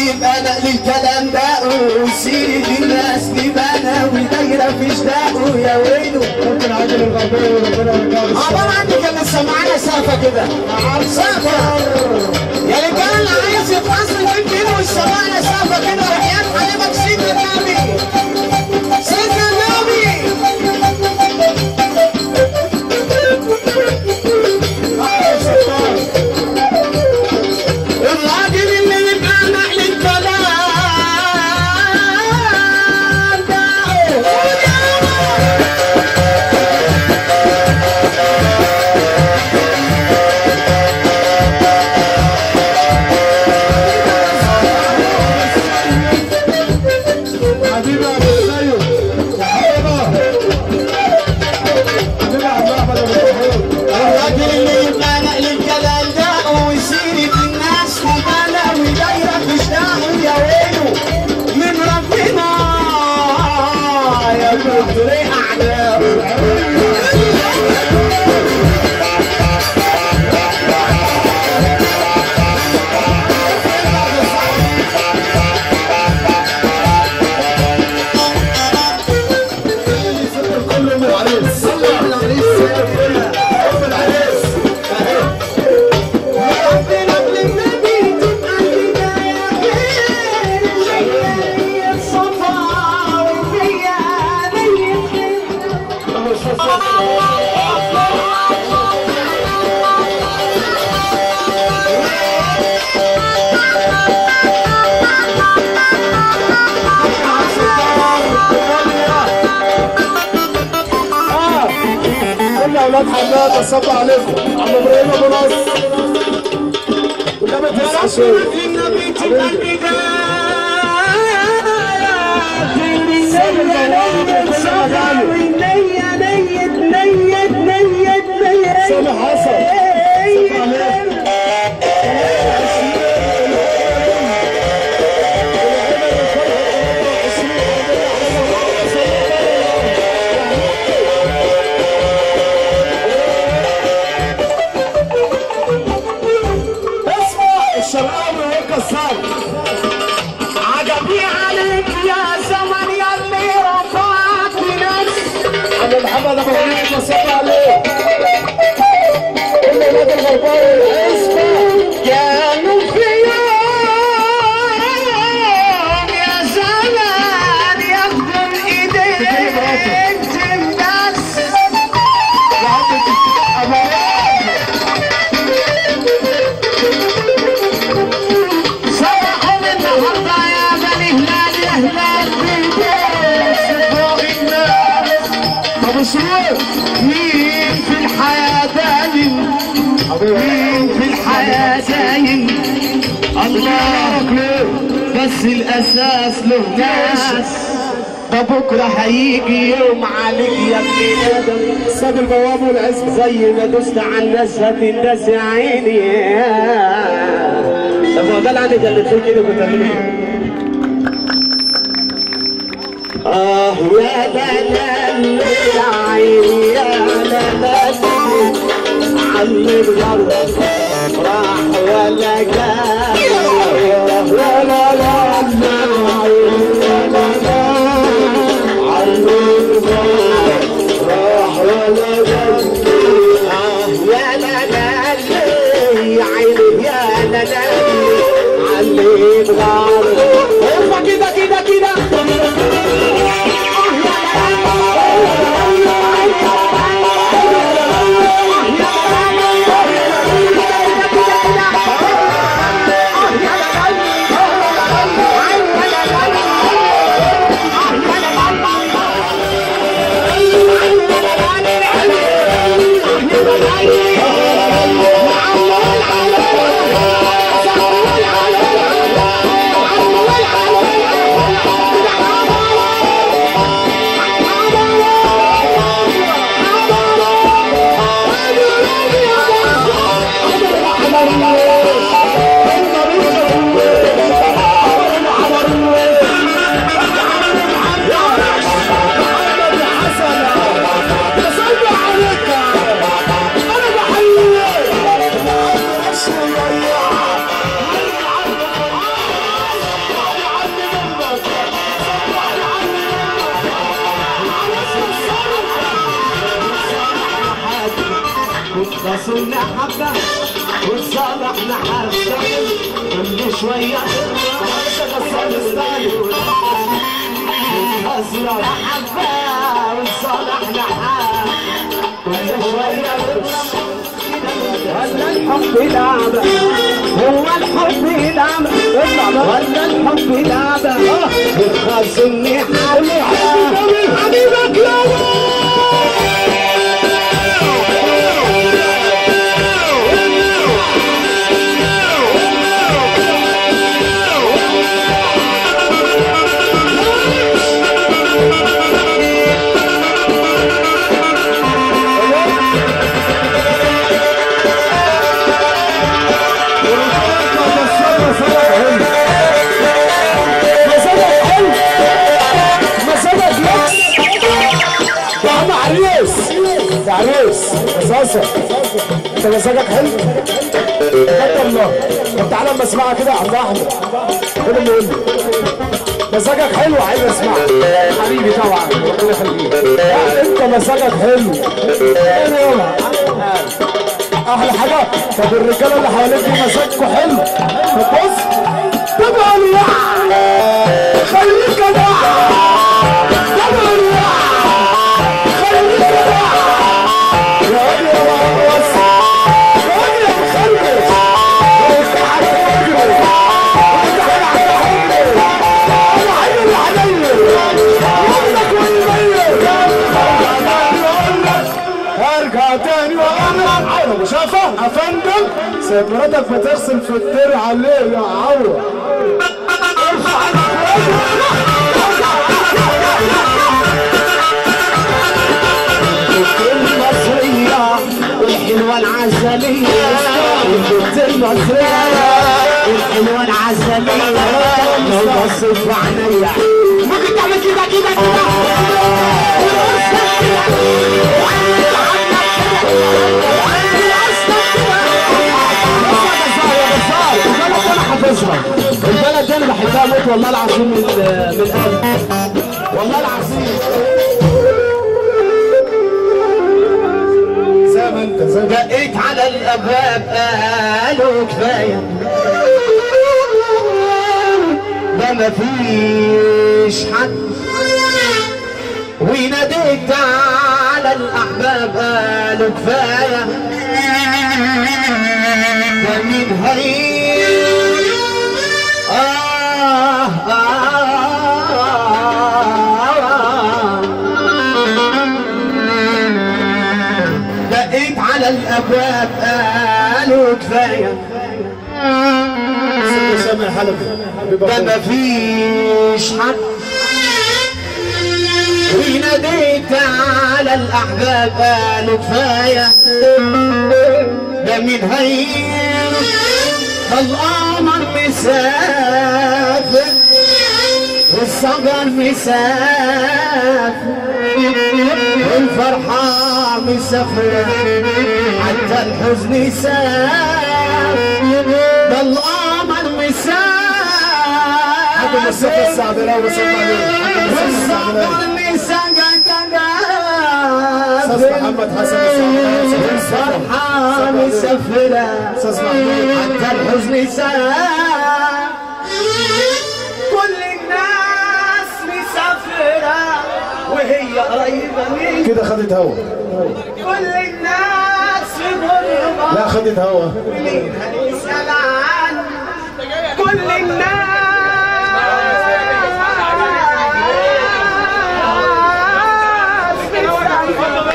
يبقى نقل الكلام ده وسيرة الناس لبنا ودايرة في جداقه يا ويلو ممكن عادل الغربية وربنا يرجعه عبارة عندي كان سمعانا سقفة كده سقفة يا رجال اللي عايز يتأصل يجيب كده والسمعنا سقفة كده وحياة حليمك سيدنا النبي سيدنا النبي الراجل اللي يبقى نقل الكلام ده حبيبي يا ابو سيد يا حبيبي حبيبي يا عم احمد ابو محمود الراجل اللي يبقى نقل الكلام ده وسيرة الناس وبلا ودايرة في شداعه يا ويلو من ربنا يا كفر أعداء كله من العريس صلى على العريس ام العريس ربنا بالنبي تبقى البداية خير جاية الصفا وفيا نية خير كل اولاد حماد صب عليكم عم ابراهيم ابو نصر قدام تسعة شوية بالنبي تبقى البداية سامي البواب وكل مجاله نية نية نية نية نية سامي حسن صب عليكم اسمع الشرقاوي وكسر عجبي عليك يا زمن يا اللي رفعت نفسي عم محمد ابو هريره صب عليه كل اولاد الغرباوي اسمع كانوا في يوم يا زمان ياخدوا ايديك بس يا عم ابو صبحوا النهارده يا بني هلال يا هلال بالبيت فوق الناس ابو شريف مين في الحياة دايم مين في الحياة دايم الله بس الأساس له ناس ده بكرة هيجي يوم عليك يا ابن آدم ساب البواب والعزم زي ما دوست على الناس هتندس يا عيني طب هو ده اللي عندي اللي تقول كده كنت هتقول ايه؟ آه يا لا لا لا يا عيني يا لا لا عم الغرب راح ولا جاي يا لا لا لا يا لا لا عم الغرب راح ولا جاي آه يا لا لا يا عيني يا لا لا عم الغرب هوبا كده كده كده وتصلنا حبة وتصالحنا حبة كل شوية وتصلنا حبة وتصالحنا حبة كل شوية ولا الحب لعبة هو الحب لعبة ولا الحب لعبة بتخاصمني حبيبي حبيبك يابا مزاجك حلو مزاجك يكس يا عم عريس يا عريس اساسا انت مزاجك حلو بجد والله طب تعالى اما اسمعها كده يا عم احمد خد اللي يقول لي مزاجك حلو عايز اسمعك حبيبي طبعا ربنا يخليك لا، انت مزاجك حلو ايه يابا احلى حاجه طب الرجاله اللي حواليك دي مزاجكوا حلو طب بص طبعا يا خليك انا طبعا يا خليك انا يا واد يا بص يا واد يا مخربش انت هتجري انت هتجري انا عيني اللي عليا يقولك ويميل ارجع تاني واقول لك عينه مشافه افندم سيد مراتك بترسم في الدرع عليه يا عوض المصرية الحلوة العسلية البنت المصرية الحلوة العسلية لو بصيت في عينيا ممكن تعمل كده كده كده البلد دي انا بحبها موت والله العظيم من من قلبي والله العظيم زي ما انت زي ما بقيت على الابواب قالوا كفايه ده مفيش حد وناديت على الاحباب قالوا كفايه ده مين هي آه آه بقيت على الابواب قالوا كفايه سامي الحلبي حبيب ده اخويا مفيش حد وناديت على الاحباب قالوا كفايه ده مين هي ده القمر مسافر والصقر مسافر والفرحة مسافرة حتى الحزن سافر ده القمر مسافر حد مصطفى السعدلاوي بسمع عليه حد مصطفى السعدلاوي والصقر استاذ مسافر محمد حسن السعدلاوي الفرحة مسافرة استاذ محمود حتى الحزن سافر كل الناس مسافرة وهي قريبة مني كده خدت هوا كل الناس في غربة لا خدت هوا مين هنسأل عنه كل الناس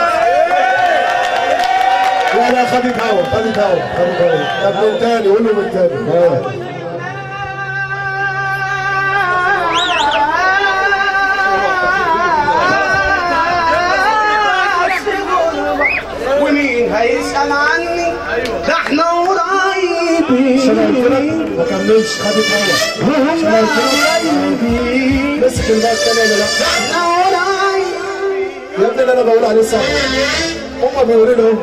لا لا خدت هوا خدت هوا خدت هوا طب من تاني قول له من تاني ها. ومين هيسأل عني ده احنا مش انا قلت لك قريبين ما كملش خدت هوا وهم قريبين مسك الماء التاني ولا لا احنا قريبين يا ابني اللي انا بقول عليه صح هما بيقولوا له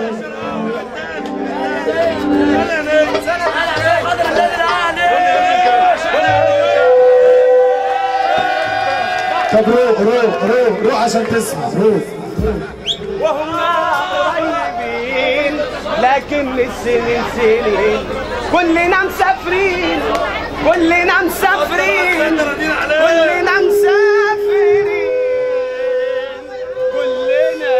طب روح روح روح روح عشان تسمع روح وهم قريبين لكن السنين سنين كلنا مسافرين كلنا مسافرين كلنا مسافرين كلنا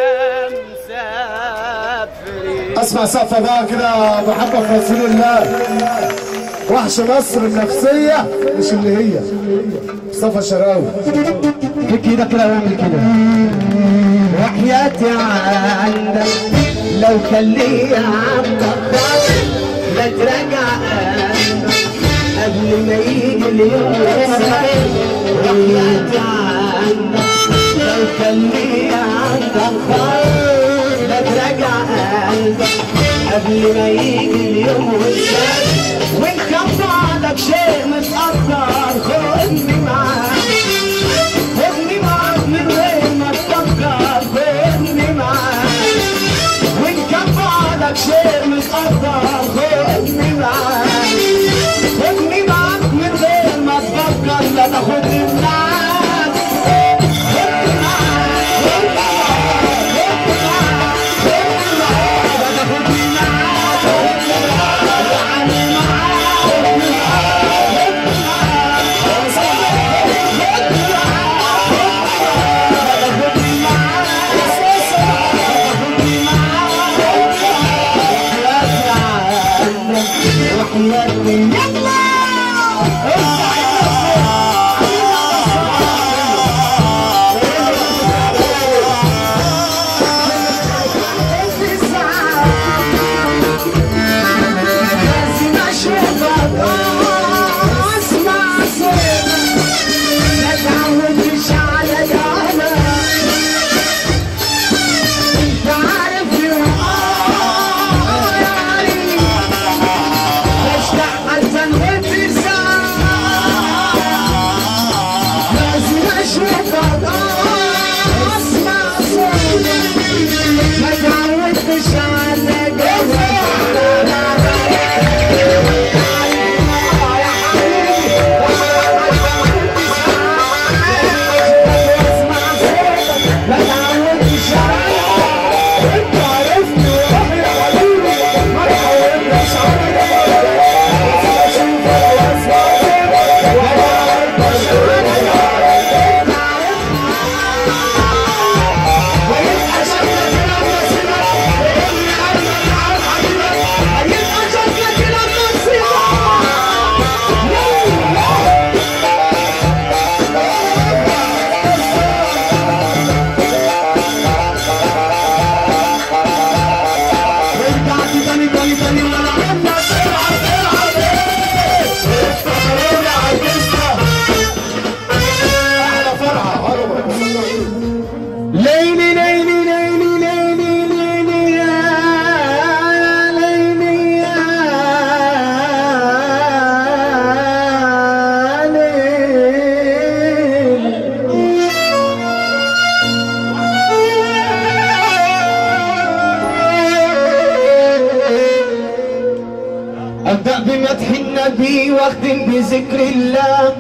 مسافرين اسمع سقفه بقى كده محبه في رسول الله وحش مصر النفسيه مش اللي هي مصطفى شراوي كده كده واعمل كده وحياتي عندك لو كان لي عمك لا تراجع قبل ما يجي اليوم السعيد وحياتي عندك لو كان لي عندك لا تراجع قلبك قبل ما يجي اليوم والسعيد وان كان بعدك شيء متقدر خدني معاك خدني معاك من غير ما تفكر خدني معاك وان كان بعدك شيء متقدر خدني معاك خدني معاك من غير ما تفكر لا تاخدني معاك خدني معاك خدني معاك خدني معاك لا تاخدني معاك خدني معاك خدني اسمع صوتك ما تعودش على جهلك انت عارف يعني بشتاق حزن وابتسام لازم اشوفك اسمع صوتك ما تعودش على ما تعودش انت عرفت روحي يا حبيبي ما تعودش رجعت تاني تاني تاني وانا عندك العب العب افتكروني عجزت احلى فرحه ليلي ليلي ليلي ليلي ليلي يا ليلي يا ليل أبدأ بمدح النبي واختم بذكر الله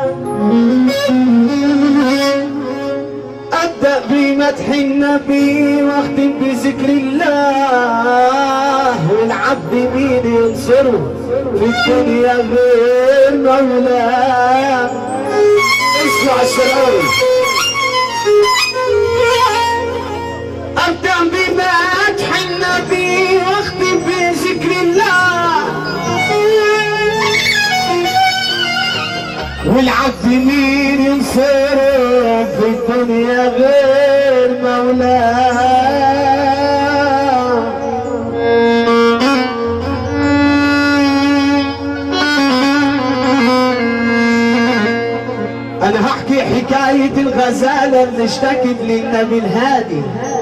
أبدأ بمدح النبي واختم بذكر الله والعبد مين ينصره في الدنيا غير مولاه اسمع الشراوي أبدأ بمدح النبي واختم بذكر الله والعبد مين ينصره في الدنيا غير مولاه انا هحكي حكاية الغزالة اللي اشتكت للنبي الهادي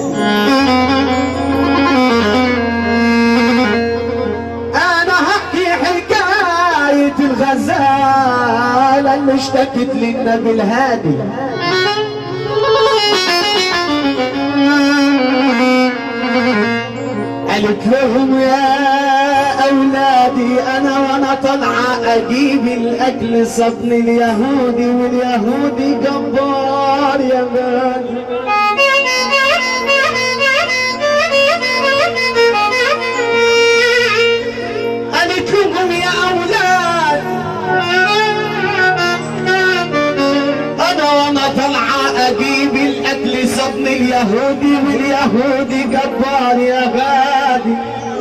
انا هحكي حكاية الغزالة اللي اشتكت للنبي الهادي قالت لهم يا اولادي انا وانا طالعه اجيب الاكل صبني اليهودي واليهودي جبار يا غالي اليهودي جبار يا غادي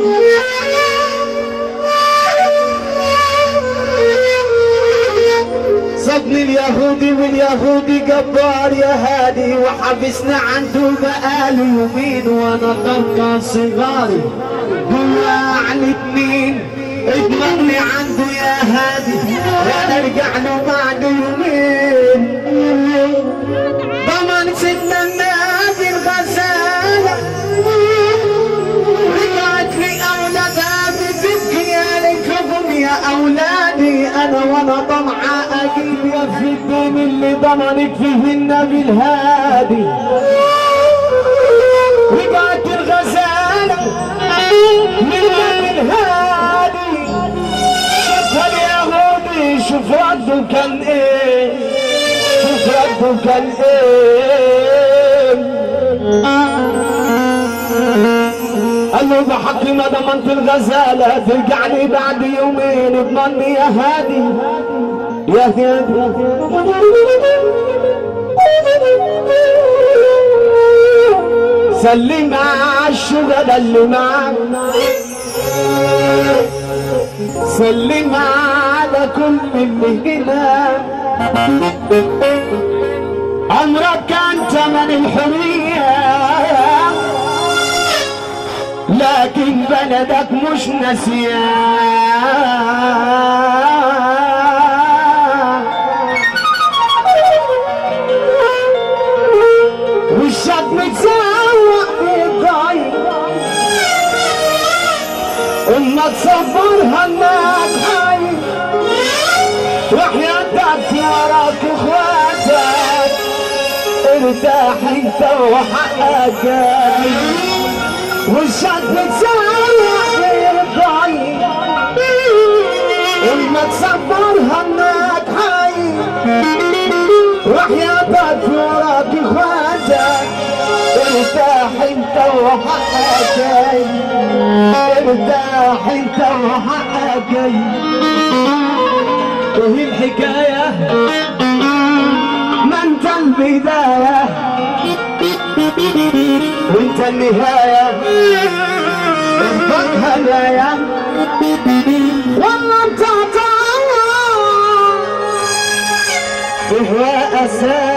صدني اليهودي واليهودي جبار يا هادي وحبسنا عنده بقاله يومين وانا طلقة صغاري هو عن اتنين اضمني عنده يا هادي وانا ارجع له بعد يومين ضمن سيدنا النبي الغزالة رجعت لي اولادها بتبكي يا لكم يا اولادي انا وانا طمعة اجيب يا في الدين اللي ضمنك فيه النبي الهادي رجعت الغزالة للنبي الهادي شوف اليهودي شوف رده كان ايه شوف رده كان ايه قال له بحق ما ضمنت الغزالة ترجع لي بعد يومين اضمني يا هادي يا هادي سلم على الشغل اللي معك سلم على كل اللي هنا عمرك كان ثمن الحريه لكن بلدك مش نسيان والشاب متسوق بالضايق وما تصبرها انك حي وحياتك يراك اخواتك ارتاح انت وحقك والشاب متسوق بالضايق وما تصبرها انك حي وحياتك وراك اخواتك ارتاح انت وحقك ارتاح انت وحقك وهي الحكاية ما انت البداية وانت النهاية اخبط هدايا والله انت عطايا هو أساس